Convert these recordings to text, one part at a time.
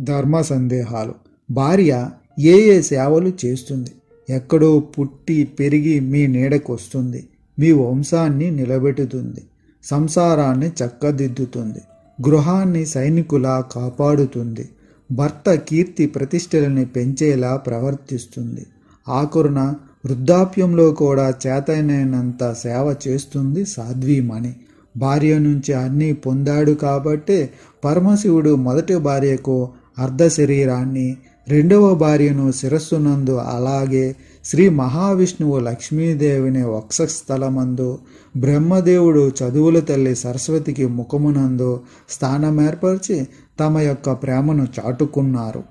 ధర్మ సందేహాలు భార్య ఏ ఏ సేవలు చేస్తుంది ఎక్కడో పుట్టి పెరిగి మీ నీడకొస్తుంది మీ వంశాన్ని నిలబెట్టుతుంది సంసారాన్ని చక్కదిద్దుతుంది గృహాన్ని సైనికులా కాపాడుతుంది భర్త కీర్తి ప్రతిష్టలని పెంచేలా ప్రవర్తిస్తుంది ఆఖరున వృద్ధాప్యంలో కూడా చేతనైనంత సేవ చేస్తుంది సాధ్వీమణి భార్య నుంచి అన్నీ పొందాడు కాబట్టే పరమశివుడు మొదటి భార్యకు అర్ధ శరీరాన్ని రెండవ భార్యను శిరస్సునందు అలాగే శ్రీ మహావిష్ణువు లక్ష్మీదేవిని వక్షస్థలమందు బ్రహ్మదేవుడు చదువుల తల్లి సరస్వతికి ముఖమునందు స్థానమేర్పరిచి తమ యొక్క ప్రేమను చాటుకున్నారు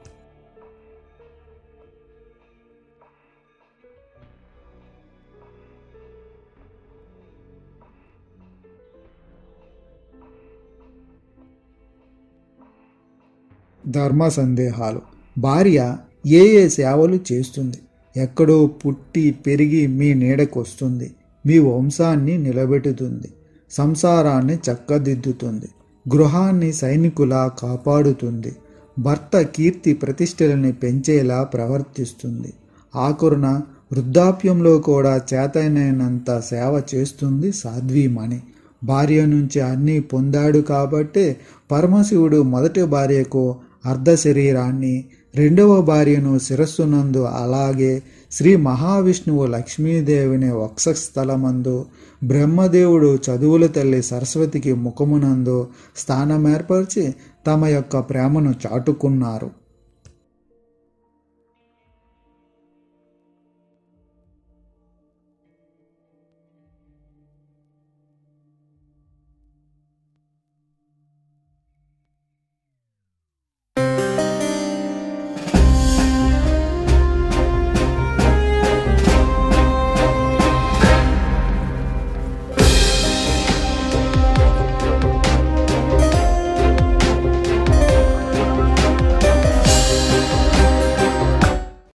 ధర్మ సందేహాలు భార్య ఏ ఏ సేవలు చేస్తుంది ఎక్కడో పుట్టి పెరిగి మీ నీడకొస్తుంది మీ వంశాన్ని నిలబెట్టుతుంది సంసారాన్ని చక్కదిద్దుతుంది గృహాన్ని సైనికులా కాపాడుతుంది భర్త కీర్తి ప్రతిష్టలని పెంచేలా ప్రవర్తిస్తుంది ఆఖరున వృద్ధాప్యంలో కూడా చేతనైనంత సేవ చేస్తుంది సాధ్వీమణి భార్య నుంచి అన్నీ పొందాడు కాబట్టే పరమశివుడు మొదటి భార్యకు అర్ధ శరీరాన్ని రెండవ భార్యను శిరస్సునందు అలాగే శ్రీ మహావిష్ణువు లక్ష్మీదేవిని వక్షస్థలమందు బ్రహ్మదేవుడు చదువుల తల్లి సరస్వతికి ముఖమునందు స్థానమేర్పరిచి తమ యొక్క ప్రేమను చాటుకున్నారు